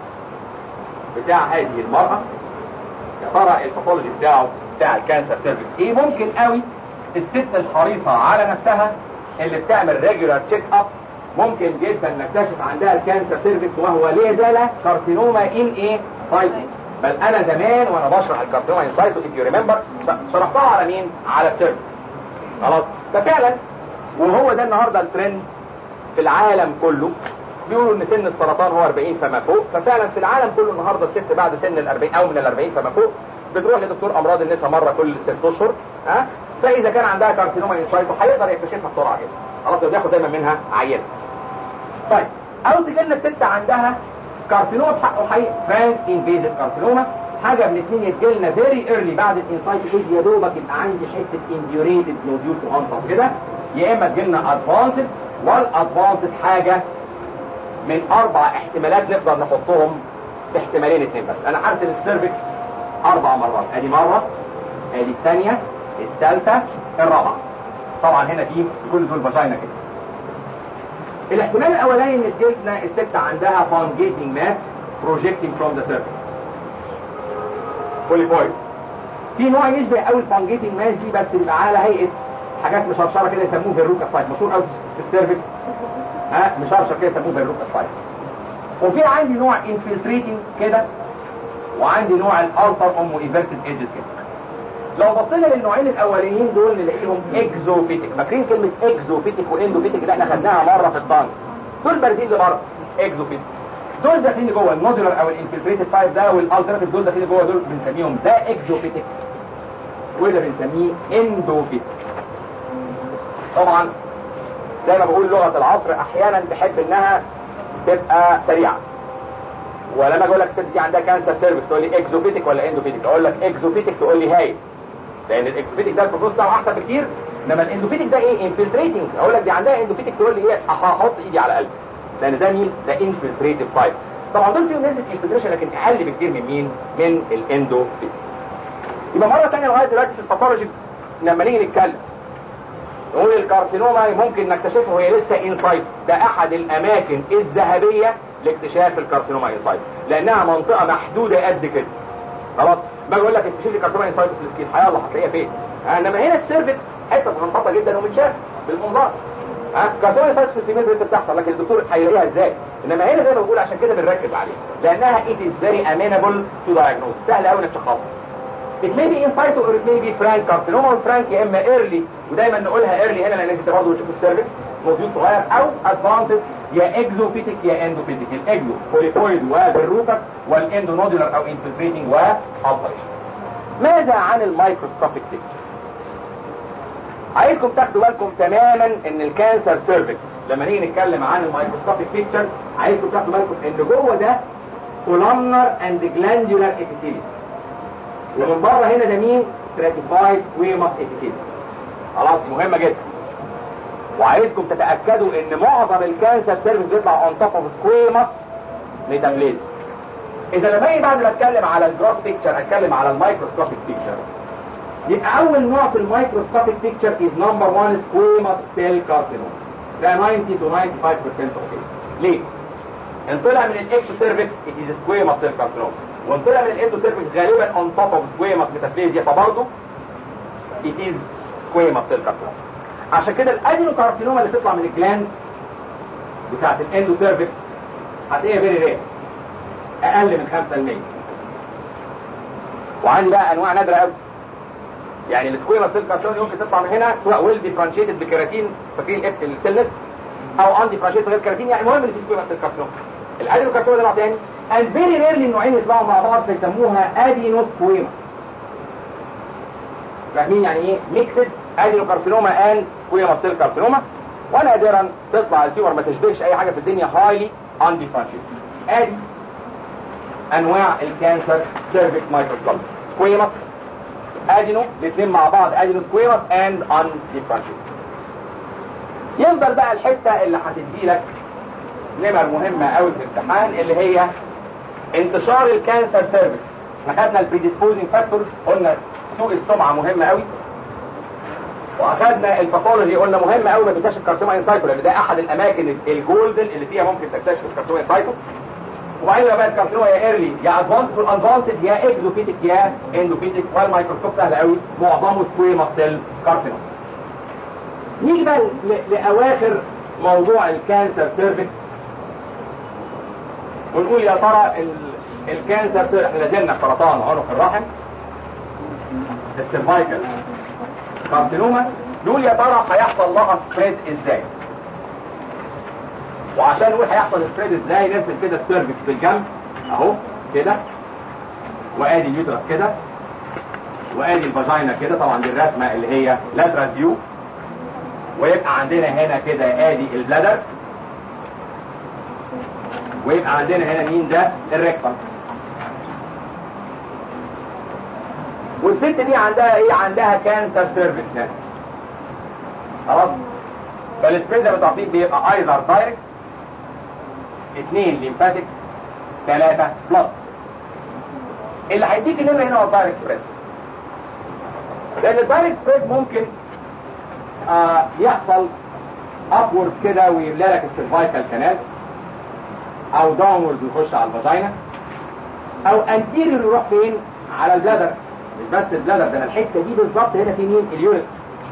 بتاع هذه المرأة يا ترى الباثولوجي بتاعه بتاع الكانسر سيرفكس ايه ممكن قوي الست الحريصة على نفسها اللي بتعمل ريجولار تشيك اب ممكن جدا نكتشف عندها الكانسر سيرفكس وهو لا زال كارسينوما ان ايه سايتو بل انا زمان وانا بشرح الكارسينوما ان سايتو اف يو ريمبر شرحتها على مين على السيرفكس خلاص ففعلا وهو ده النهارده الترند في العالم كله بيقولوا ان سن السرطان هو 40 فما فوق ففعلا في العالم كله النهارده الست بعد سن ال 40 او من ال 40 فما فوق بتروح لدكتور امراض النساء مره كل ست اشهر ها فاذا كان عندها كارسينوما انسايتو هيقدر يكتشفها بسرعه جدا خلاص بياخد دايما منها عينه طيب او تجي لنا الست عندها كارسينوما بحقه حقيقي فرانك انفيزيف كارسينوما حاجه من الاثنين يتجي لنا فيري ايرلي بعد الانسايتو ايج يا دوبك يبقى عندي حته انديوريتد نوديول تنطط كده يا اما تجي لنا ادفانسد والادفانسد حاجه من اربع احتمالات نقدر نحطهم في احتمالين اثنين بس انا هرسم السيرفكس اربع مرات ادي مره ادي الثانيه الثالثة الرابعة طبعا هنا في كل دول فاجينا كده الاحتمال الاولاني ان تجيلنا الست عندها فانجيتنج ماس بروجيكتنج فروم ذا سيرفيس بوليبويد في نوع يشبه قوي الفانجيتنج ماس دي بس بيبقى على هيئه حاجات مشرشره كده يسموه فيروكا ستايل مشهور قوي في السيرفكس ها مشرشر كده يسموه فيروكا ستايل وفي عندي نوع انفلتريتنج كده وعندي نوع الالتر ام ايفرتد ايدجز كده لو بصينا للنوعين الاولانيين دول نلاقيهم اكزوفيتك فاكرين كلمه اكزوفيتك واندوفيتك اللي احنا خدناها مره في الطن دول بارزين لبره اكزوفيتك دول داخلين جوه المودولار او الانفلتريتد تايب ده والالترناتيف دول داخلين جوه دول بنسميهم ده اكزوفيتك وده بنسميه اندوفيتك طبعا زي ما بقول لغه العصر احيانا تحب انها تبقى سريعه ولما اجي اقول لك الست دي عندها كانسر سيرفكس تقول لي اكزوفيتك ولا اندوفيتك اقول لك اكزوفيتك تقول لي هاي لان الاكزوفيتك ده البروسيس بتاعه احسن بكتير انما الاندوفيتك ده ايه انفلتريتنج اقول لك دي عندها اندوفيتك تقول لي ايه هحط ايدي على قلبي لان ده مين ده انفلتريتيف تايب طبعا دول فيهم نسبه انفلتريشن لكن اقل بكتير من مين من الاندوفيتك يبقى مره ثانيه لغايه دلوقتي في الباثولوجي لما نيجي نتكلم نقول الكارسينوما ممكن نكتشفه وهي لسه انسايت ده احد الاماكن الذهبيه لاكتشاف الكارسينوما انسايت لانها منطقه محدوده قد كده خلاص باجي اقول لك اكتشف لي كارسينوما انسايت في السكين يلا هتلاقيها فين انما هنا السيرفكس حته صغنططه جدا ومتشاف بالمنظار ها كارسينوما انسايتس في الفيميل بريست بتحصل لكن الدكتور هيلاقيها ازاي انما هنا زي ما بقول عشان كده بنركز عليها لانها it is very amenable to diagnosis سهل قوي انك تشخصها it may be insight or it may be frank carcinoma والفرانك يا اما early ودايما نقولها early هنا لان انت برضه بتشوف السيرفكس موجود صغير او advanced يا اكزوفيتك يا اندوفيتك الاكزو بوليبويد وبالروكس والاندو نودولار او انفلتريتنج والسريشن ماذا عن الميكروسكوبيك بيكتشر عايزكم تاخدوا بالكم تماما ان الكانسر سيرفكس لما نيجي نتكلم عن الميكروسكوبيك بيكتشر عايزكم تاخدوا بالكم ان جوه ده كولامنر اند جلاندولار ابيثيليوم ومن بره هنا ده مين ستراتيفايد سكويموس ابيثيليوم خلاص دي مهمه جدا وعايزكم تتاكدوا ان معظم الكانسر سيرفيس بيطلع اون توب اوف سكويموس ميتابليزم اذا لما اجي بعد ما اتكلم على الجروس بيكتشر اتكلم على الميكروسكوبيك بيكتشر يبقى اول نوع في الميكروسكوبيك بيكتشر از نمبر 1 سكويموس سيل كارسينوم ده 90 to 95% اوف كيس ليه؟ ان طلع من الاكتو سيرفكس it is squamous cell carcinoma وان طلع من الاندو سيرفكس غالبا on top of squamous metaplasia فبرضه it is squamous cell carcinoma عشان كده الادينوكارسينوما اللي تطلع من الجلاند بتاعت الاندو سيرفكس هتلاقيها فيري رير اقل من 5% وعندي بقى انواع نادره قوي يعني السكويما سيل كارسينوما يمكن تطلع من هنا سواء ويل ديفرنشيتد بكيراتين فاكرين السيل نست او ان ديفرنشيتد غير كيراتين يعني المهم ان في سكويما سيل كارسينوما الادينوكارسينوما ده نوع تاني اند فيري ريرلي النوعين يطلعوا مع بعض فيسموها ادينوسكويماس فاهمين يعني ايه ميكسد ادينوكارسينوما اند سكويما سيل كارسينوما ونادرا تطلع التيومر ما تشبهش اي حاجه في الدنيا هايلي ان ديفرنشيتد ادي انواع الكانسر سيرفكس مايكروسكوب سكويماس ادينو الاثنين مع بعض ادينو سكويماس اند ان ديفرنشيتد يفضل بقى الحته اللي هتدي لك نمر مهمه قوي في الامتحان اللي هي انتشار الكانسر سيرفكس احنا خدنا البريديسبوزنج فاكتورز قلنا سوء السمعه مهمه قوي واخدنا الباثولوجي قلنا مهم قوي ما تنساش الكارسوما انسايتو لان ده احد الاماكن الجولدن اللي فيها ممكن تكتشف الكارسوما انسايتو وبعدين بقى الكارسينوما يا ايرلي يا ادفانسد والادفانسد يا اكزوفيتك يا اندوفيتك والميكروسكوب سهل قوي معظمه سكويما سيل كارسينوما نيجي بقى لاواخر موضوع الكانسر سيرفكس ونقول يا ترى الكانسر سيرفكس احنا لازلنا سرطان عنق الرحم السيرفايكال كارسينوما نقول يا ترى هيحصل لها سبريد ازاي وعشان نقول هيحصل سبريد ازاي نرسم كده السيرفكس بالجنب اهو كده وادي اليوترس كده وادي الفاجينا كده طبعا دي الرسمه اللي هي لاترال فيو ويبقى عندنا هنا كده ادي البلادر ويبقى عندنا هنا مين ده الريكتم والست دي عندها ايه عندها كانسر سيرفكس هنا خلاص فالسبريد ده بالتعقيد بيبقى ايزر دايركت اثنين ليمفاتيك ثلاثة بلاد اللي هيديك النمرة هنا هو الدايركت سبريد لان الدايركت سبريد ممكن آه يحصل ابورد كده ويملى لك السيرفايكال كانال او داونورد يخش على الفاجينا او انتيريور يروح فين على البلادر مش بس البلادر ده الحته دي بالظبط هنا في مين اليونت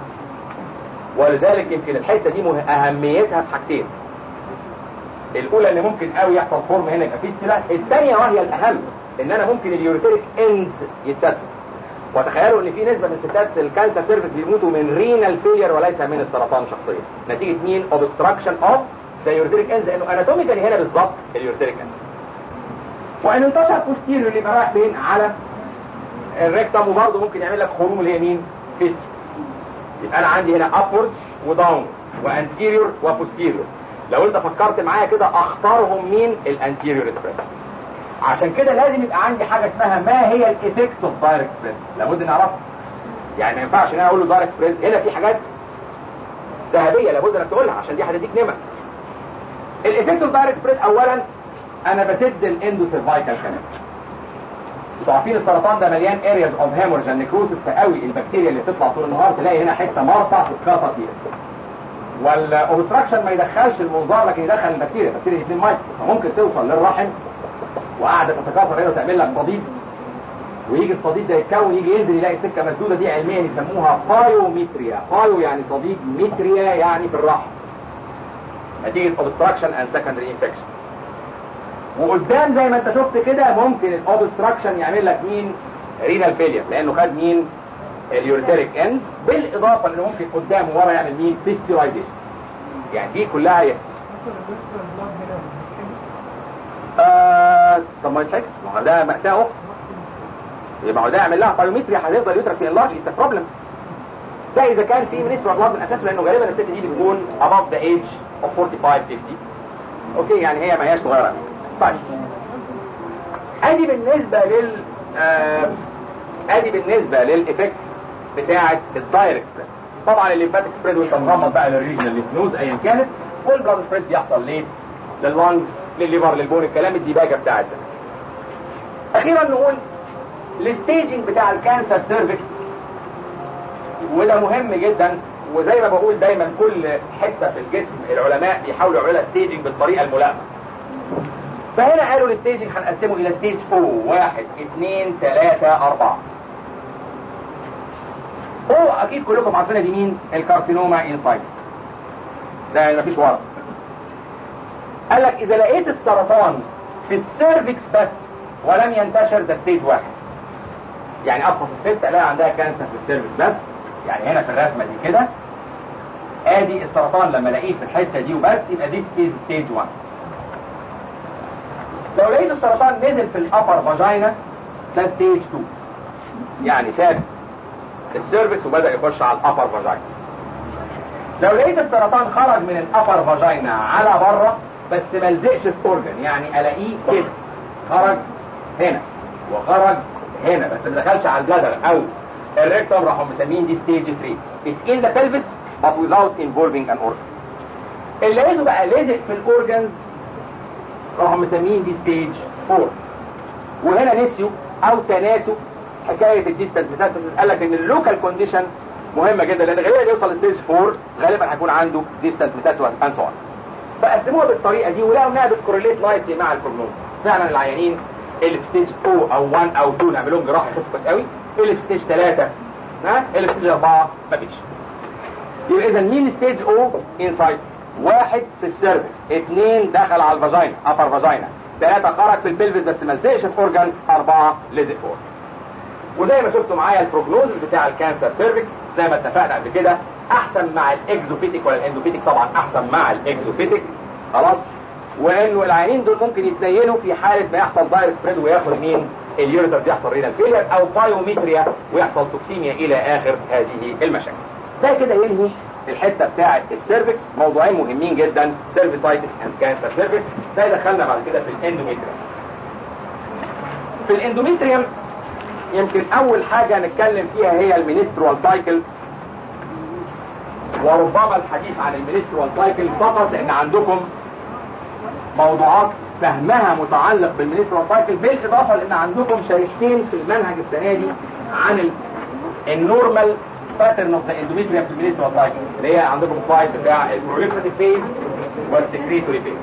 ولذلك يمكن الحته دي مه... اهميتها في حاجتين الاولى ان ممكن قوي يحصل فورم هنا يبقى فيستولا الثانيه وهي الاهم ان انا ممكن اليوريتريك اندز يتسدد وتخيلوا ان في نسبه من ستات الكانسر سيرفيس بيموتوا من رينال فيلير وليس من السرطان شخصيا نتيجه مين اوبستراكشن اوف ذا يوريتريك اندز لانه اناتوميكالي هنا بالظبط اليوريتريك اند وان انتشر بوستيريور اللي يبقى رايح فين على الريكتم وبرضه ممكن يعمل لك خروم اللي هي مين فيست يبقى انا عندي هنا ابورد وداون وانتيريور وبوستيريور لو انت فكرت معايا كده اختارهم مين الانتيريور سبريد عشان كده لازم يبقى عندي حاجه اسمها ما هي الايفكتس اوف دايركت سبريد لابد نعرفها يعني ما ينفعش ان انا اقول له دايركت سبريد هنا في حاجات ذهبيه لابد انك تقولها عشان دي هتديك نمر الايفكت اوف دايركت سبريد اولا انا بسد الاندو سيرفايكال كانال انتوا عارفين السرطان ده مليان ارياز اوف هيمورج اند نيكروسيس فقوي البكتيريا اللي بتطلع طول النهار تلاقي هنا حته مرطع تتكسر فيها والاوبستراكشن ما يدخلش المنظار لكن يدخل البكتيريا البكتيريا دي 2 مايكرو فممكن توصل للرحم وقاعده تتكاثر هنا وتعمل لك صديد ويجي الصديد ده يتكون يجي ينزل يلاقي سكه مسدوده دي علميا يسموها بايوميتريا بايو يعني صديد ميتريا يعني في الرحم نتيجه اوبستراكشن اند سكندري انفكشن وقدام زي ما انت شفت كده ممكن الاوبستراكشن يعمل لك مين رينال فيلير لانه خد مين اليوريتريك اندز بالاضافه انه ممكن قدام ورا يعمل مين فيستيرايزيشن يعني دي كلها يس آه طب ما يتحكس ما هو ده مأساة أخرى يبقى هو ده يعمل لها بايومتري هتفضل يوترس انلارج اتس بروبلم ده اذا كان في منستر بلاد من اساسه لانه غالبا الست دي بتكون above the age of 45 50 اوكي يعني هي ما هياش صغيره طيب ادي بالنسبه لل آه ادي بالنسبه للايفكتس بتاعه الدايركت طبعا الليمفاتيك سبريد وانت مغمض بقى للريجنال ليف نودز ايا كانت والبلاد سبريد بيحصل ليه؟ لللانجز للليفر للبون الكلام الديباجه بتاعت زمان اخيرا نقول الستيجنج بتاع الكانسر سيرفكس وده مهم جدا وزي ما بقول دايما كل حته في الجسم العلماء بيحاولوا يعملوا لها ستيجنج بالطريقه الملائمه فهنا قالوا الستيجنج هنقسمه الى ستيج او واحد اثنين ثلاثة اربعة او اكيد كلكم عارفينها دي مين الكارسينوما انسايد ده مفيش ورق قال لك اذا لقيت السرطان في السيرفكس بس ولم ينتشر ده ستيج واحد يعني ابخص الست الاقي عندها كانسر في السيرفكس بس يعني هنا في الرسمه دي كده ادي السرطان لما الاقيه في الحته دي وبس يبقى دي ستيج ستيج 1 لو لقيت السرطان نزل في الابر فاجينا ده ستيج 2 يعني ساب السيرفكس وبدا يخش على الابر فاجينا لو لقيت السرطان خرج من الابر فاجينا على بره بس ما لزقش في اورجن يعني الاقيه كده خرج هنا وخرج هنا بس ما دخلش على الجدر او الريكتوم راحوا مسمين دي ستيج 3 اتس ان ذا pelvis but without involving an organ اللي لقيته بقى لازق في الاورجنز راحوا مسمين دي ستيج 4 وهنا نسيوا او تناسوا حكايه الديستنت ميتاستاسيس قال لك ان اللوكال كونديشن مهمه جدا لان غالبا يوصل لستيج 4 غالبا هيكون عنده ديستنت ميتاستاسيس اند سو فقسموها بالطريقه دي ولقوا انها بتكورليت نايسلي مع البروجنوز فعلا العيانين اللي في ستيج 2 او 1 او 2 نعمل لهم جراحه يخفوا كويس قوي اللي في ستيج 3 ها اللي في ستيج 4 مفيش يبقى اذا مين ستيج او انسايد واحد في السيرفكس اثنين دخل على الفاجينا ابر فاجينا ثلاثة خرج في البلفس بس ما لزقش في اورجان اربعة لزق في اورجان وزي ما شفتوا معايا البروجنوزس بتاع الكانسر سيرفكس زي ما اتفقنا قبل كده احسن مع الاكزوفيتيك ولا الاندوفيتيك طبعا احسن مع الاكزوفيتيك خلاص وانه العيانين دول ممكن يتنيلوا في حاله ما يحصل دايركت سبريد وياخد مين اليوريترز يحصل رينال فيلير او بايوميتريا ويحصل توكسيميا الى اخر هذه المشاكل ده كده ينهي الحته بتاعه السيرفكس موضوعين مهمين جدا سيرفيسايتس اند كانسر سيرفكس ده يدخلنا بعد كده في الاندوميتريوم في الاندوميتريوم يمكن اول حاجه نتكلم فيها هي المينسترال سايكل وربما الحديث عن المينسترال سايكل فقط لان عندكم موضوعات فهمها متعلق بالمينسترال سايكل بالاضافه لان عندكم شريحتين في المنهج السنه دي عن النورمال باترن اوف ذا اندوميتريوم في المينسترال سايكل اللي هي عندكم سلايد بتاع البروليفريتيف فيز والسكريتوري فيز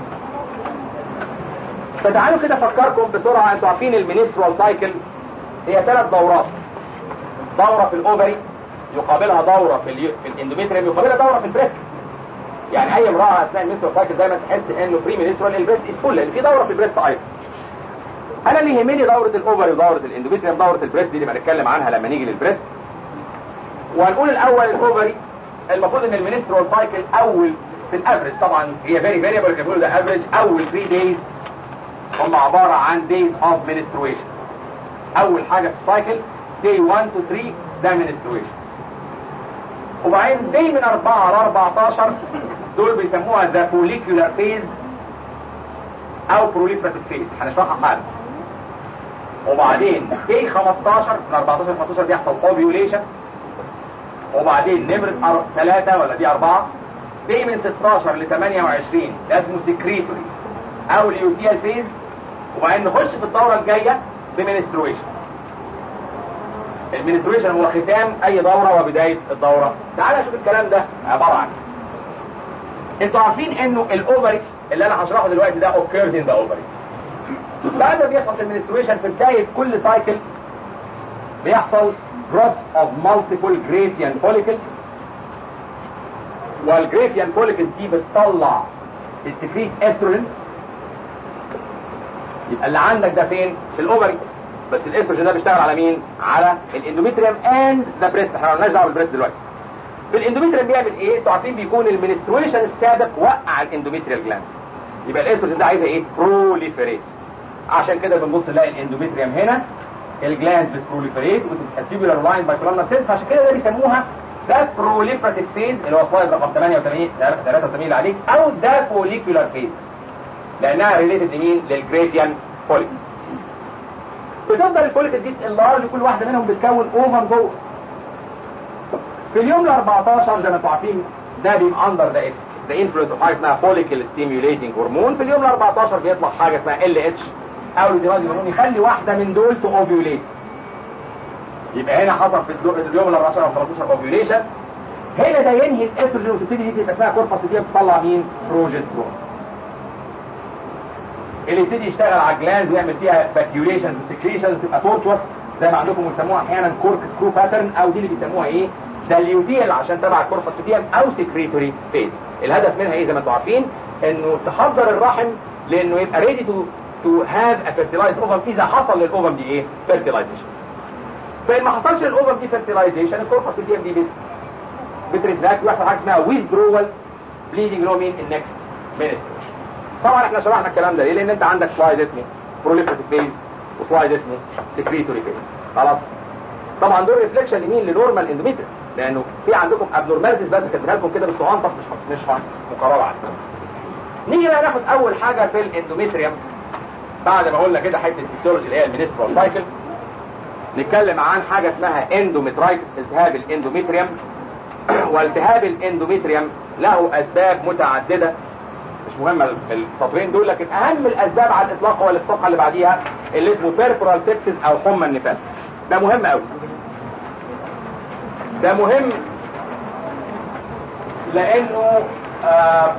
فتعالوا كده افكركم بسرعه انتوا عارفين المينسترال سايكل هي ثلاث دورات دوره في الاوفري يقابلها دوره في, اليو... في الاندوميتريوم يقابلها دوره في البريست يعني اي امراه اثناء المينسترال سايكل دايما تحس انه بري مينسترال البريست از فول لان في دوره في البريست ايضا انا اللي يهمني دوره الاوفري ودوره الاندوميتريوم دوره البريست دي اللي بنتكلم عنها لما نيجي للبريست وهنقول الاول الاوفري المفروض ان المينسترال سايكل اول في الافريج طبعا هي فيري فيريبل كانوا بيقولوا ده افريج اول 3 دايز هم عباره عن دايز اوف منسترويشن اول حاجه في السايكل داي 1 تو 3 ده منسترويشن وبعدين داي من 4 ل 14 دول بيسموها ذا فوليكولار فيز او بروليفراتيف فيز هنشرحها حالا وبعدين داي 15 من 14 ل 15 بيحصل اوفيوليشن وبعدين نمرة 3 ولا دي 4 دي من 16 ل 28 ده اسمه سكريتوري او ليوتيال فيز وبعدين نخش في الدورة الجاية بمنسترويشن المنسترويشن هو ختام اي دورة وبداية الدورة تعال نشوف الكلام ده عبارة عن انتوا عارفين انه الاوفري اللي انا هشرحه دلوقتي ده occurs in the ovary بعد ما بيخلص المنسترويشن في بداية كل سايكل بيحصل growth of multiple Graafian follicles والجريفيان فوليكلز دي بتطلع بتسكريت استروجين يبقى اللي عندك ده فين؟ في الاوفري بس الاستروجين ده بيشتغل على مين؟ على الاندوميتريوم اند ذا بريست احنا مالناش دعوه بالبريست دلوقتي في الاندوميتريوم بيعمل ايه؟ انتوا عارفين بيكون المنسترويشن السابق وقع الاندوميتريال جلاند يبقى الاستروجين ده عايزه ايه؟ بروليفريت عشان كده بنبص نلاقي الاندوميتريوم هنا الجلاند بتبروليفريت وتبقى تيوبولار لاين باي كولومنر سيلز فعشان كده ده بيسموها ده بروليفراتيف فيز اللي هو سلايد رقم 88 83 اللي عليك او ده فوليكولار فيز لانها ريليتد لمين؟ للجريفيان فوليكلز بتفضل الفوليكلز دي اللارج كل واحده منهم بتكون اوفر جوه في اليوم ال 14 زي ما انتم عارفين ده بيبقى اندر ذا اف ذا انفلونس اوف حاجه اسمها فوليكل ستيميوليتنج هرمون في اليوم ال 14 بيطلع حاجه اسمها ال اتش او الديماز هرمون يخلي واحده من دول تو اوفيوليت يبقى هنا حصل في الدو- اليوم ال 14 او 15 اوفيوليشن هنا ده ينهي الاستروجين وتبتدي دي تبقى اسمها كوربس دي بتطلع مين؟ بروجسترون اللي يبتدي يشتغل على الجلاند ويعمل فيها فاكيوليشنز وسكريشنز تبقى تورتشوس زي ما عندكم بيسموها احيانا كورك سكرو باترن او دي اللي بيسموها ايه؟ داليوتيل عشان تبع الكوربس لوتيوم او سكريتوري فيز الهدف منها ايه زي ما انتم عارفين انه تحضر الرحم لانه يبقى ريدي تو تو هاف ا فيرتيلايزد اوفم اذا حصل للاوفم دي ايه؟ فيرتيلايزيشن فان ما حصلش للاوفم دي فيرتيلايزيشن الكوربس لوتيوم دي بت بتريتراكت ويحصل حاجه اسمها withdrawal bleeding اللي هو مين النكست ministry طبعا احنا شرحنا الكلام ده ليه لان انت عندك سلايد اسمه proliferative phase وسلايد اسمه secretory phase خلاص طبعا دول ريفليكشن لمين لنورمال اندوميتريوم لانه في عندكم ابنورماليتيز بس كاتبها لكم كده بالصغنطه مش مش مقرره عليها نيجي بقى ناخد اول حاجه في الاندوميتريوم بعد ما قلنا كده حته الفسيولوجي اللي هي المينسترال سايكل نتكلم عن حاجه اسمها اندوميترايتس التهاب الاندوميتريوم والتهاب الاندوميتريوم له اسباب متعدده مش مهمه السطرين دول لكن اهم الاسباب على الاطلاق هو اللي في الصفحه اللي بعديها اللي اسمه بيربرال سيبسيس او حمى النفاس ده مهم قوي ده مهم لانه آه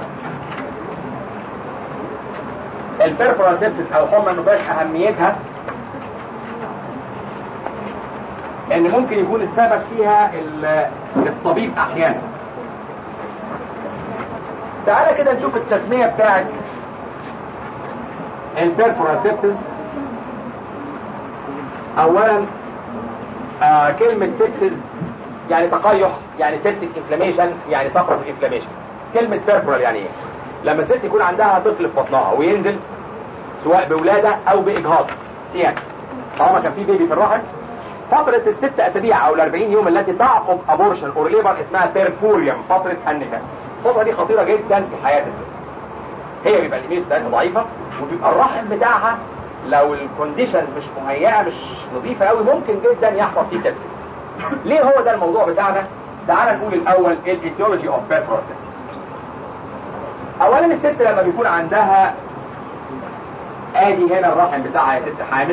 البيربرال سيبسيس او حمى النفاس اهميتها ان ممكن يكون السبب فيها ال- الطبيب احيانا تعالى كده نشوف التسمية بتاعت البيربورال سيبسيس اولا آه كلمة سيبسيس يعني تقيح يعني سيبتك انفلاميشن يعني صفرة انفلاميشن كلمة بيربورال يعني ايه لما الست يكون عندها طفل في بطنها وينزل سواء بولادة او باجهاض سيان طالما كان في بيبي في الرحم فترة الست اسابيع او الاربعين يوم التي تعقب ابورشن اور ليبر اسمها بيربوريوم فترة النفاس الفترة دي خطيرة جدا في حياة الست هي بيبقى الايميل بتاعتها ضعيفة وبيبقى الرحم بتاعها لو الكونديشنز مش مهيئة مش نظيفة قوي ممكن جدا يحصل فيه سيبسيس ليه هو ده الموضوع بتاعنا تعال نقول الاول الايتيولوجي اوف بيربورال سيبسيس اولا الست لما بيكون عندها ادي هنا الرحم بتاعها يا ست حامل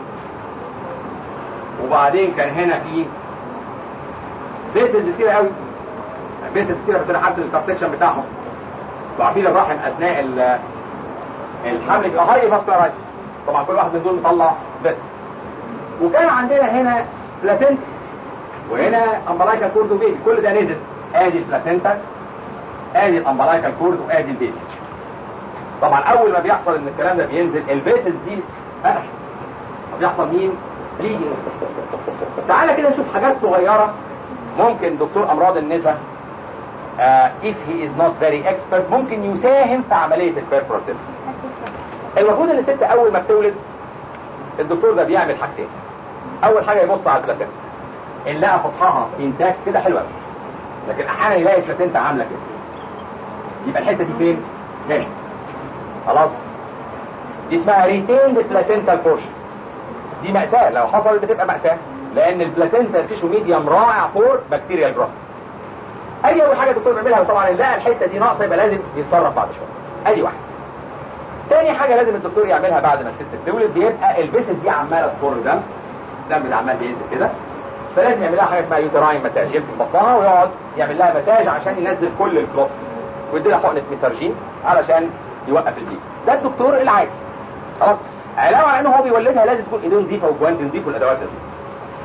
وبعدين كان هنا في فيسز كتير قوي فيسز كتير بس انا حاسس الكابتكشن بتاعهم وعارفين الرحم اثناء ال- الحمل بيبقى هاي فاسكولارايز طبعا كل واحد من دول مطلع فيسز وكان عندنا هنا بلاسنتا وهنا امبلايكال كورد وبيبي كل ده نزل ادي البلاسنتا ادي الامبلايكال كورد وادي البيبي طبعا اول ما بيحصل ان الكلام ده بينزل الفيسز دي فتح بيحصل مين بليدنج تعالى كده نشوف حاجات صغيرة ممكن دكتور امراض النساء uh, if he is not very expert ممكن يساهم في عملية البيربروسيس المفروض ان الست اول ما بتولد الدكتور ده بيعمل حاجتين اول حاجة يبص على البلاسنتا ان لقى سطحها انتاج كده حلوة لكن احيانا يلاقي البلاسنتا عاملة كده يبقى الحتة دي فين؟ هنا خلاص دي اسمها ريتيند بلاسنتال بورشن دي مأساة لو حصلت بتبقى مأساة لأن البلاسنتا تيشو ميديم رائع فور بكتيريال جروث أدي أول حاجة الدكتور بيعملها وطبعا اللي لقى الحتة دي ناقصة يبقى لازم يتصرف بعد شوية أدي واحدة تاني حاجة لازم الدكتور يعملها بعد ما الست تولد بيبقى الفيسس دي عمالة تخر دم دم ده عمال بينزل كده فلازم يعمل لها حاجة اسمها يوتراين مساج يمسك بطنها ويقعد يعمل لها مساج عشان ينزل كل الكلوت ويدي لها حقنة ميسرجين علشان يوقف البيبي ده الدكتور العادي خلاص علاوه على انه هو بيولدها لازم تكون ايديه نظيفه وجوانتي نظيف والادوات نظيفه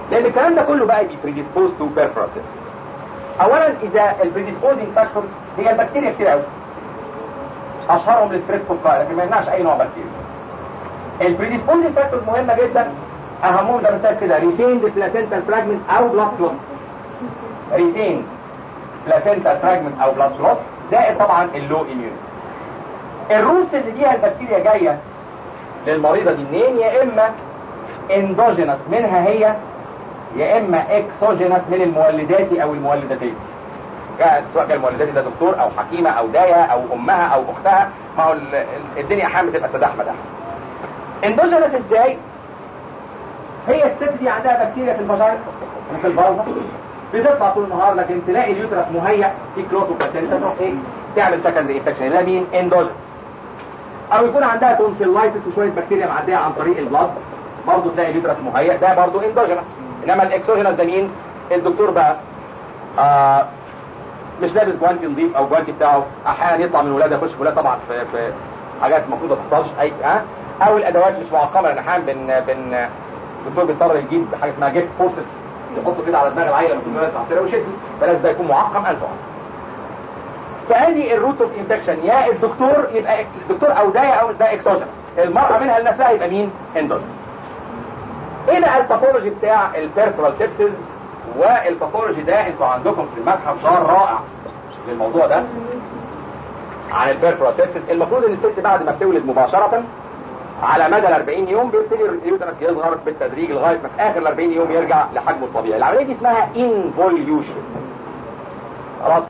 لان الكلام ده كله بقى بيبريديسبوز تو بيرفراسيبسس اولا اذا البريديسبوزنج فاكتورز هي البكتيريا كتير قوي اشهرهم الستريبتوكاي لكن ما يمنعش اي نوع بكتيريا البريديسبوزنج فاكتورز مهمه جدا اهمهم زي ما قلت كده ريتيند بلاسنتال فراجمنت او بلاد كلوت ريتيند بلاسنتال فراجمنت او بلاد كلوتس زائد طبعا اللو اميونيتي الروتس اللي بيها البكتيريا جايه للمريضه دي منين يا اما اندوجينس منها هي يا اما اكسوجينس من المولدات او المولدتين كان سواء كان المولدات ده دكتور او حكيمه او دايه او امها او اختها ما هو ال- ال- الدنيا احيانا بتبقى سداح مداح اندوجينس ازاي هي الست دي عندها بكتيريا في الفاجينا في البلطه بتطلع طول النهار لكن تلاقي اليوترس مهيأ في كلوتو بلاسينتا تروح ايه تعمل سكندري انفكشن ده مين اندوجينس او يكون عندها تونسيلايتس وشويه بكتيريا معديه عن طريق البلد برضه تلاقي اليوترس مهيأ ده برضه اندوجينس انما الاكسوجينس ده مين الدكتور بقى آه مش لابس جوانتي نظيف او جوانتي بتاعه احيانا يطلع من ولاده يخش في ولاده طبعا في في حاجات المفروض ما تحصلش اي ها او الادوات مش معقمه لان احيانا بن بن الدكتور بيضطر يجيب حاجه اسمها جيفت فورسز يحطه كده على دماغ العيله لما تكون تعصيرها ويشد فلازم ده يكون معقم انسى فادي الروت اوف انفكشن يا الدكتور يبقى الدكتور او ده او ده اكسوجينس المرأة منها لنفسها يبقى مين اندوجينس ايه بقى الباثولوجي بتاع البيرترال سيبسز والباثولوجي ده انتوا عندكم في المتحف شهر رائع للموضوع ده عن البيرترال سيبسز المفروض ان الست بعد ما بتولد مباشرة على مدى ال 40 يوم بيبتدي اليوترس يصغر بالتدريج لغايه ما في اخر ال 40 يوم يرجع لحجمه الطبيعي العمليه دي اسمها انفوليوشن خلاص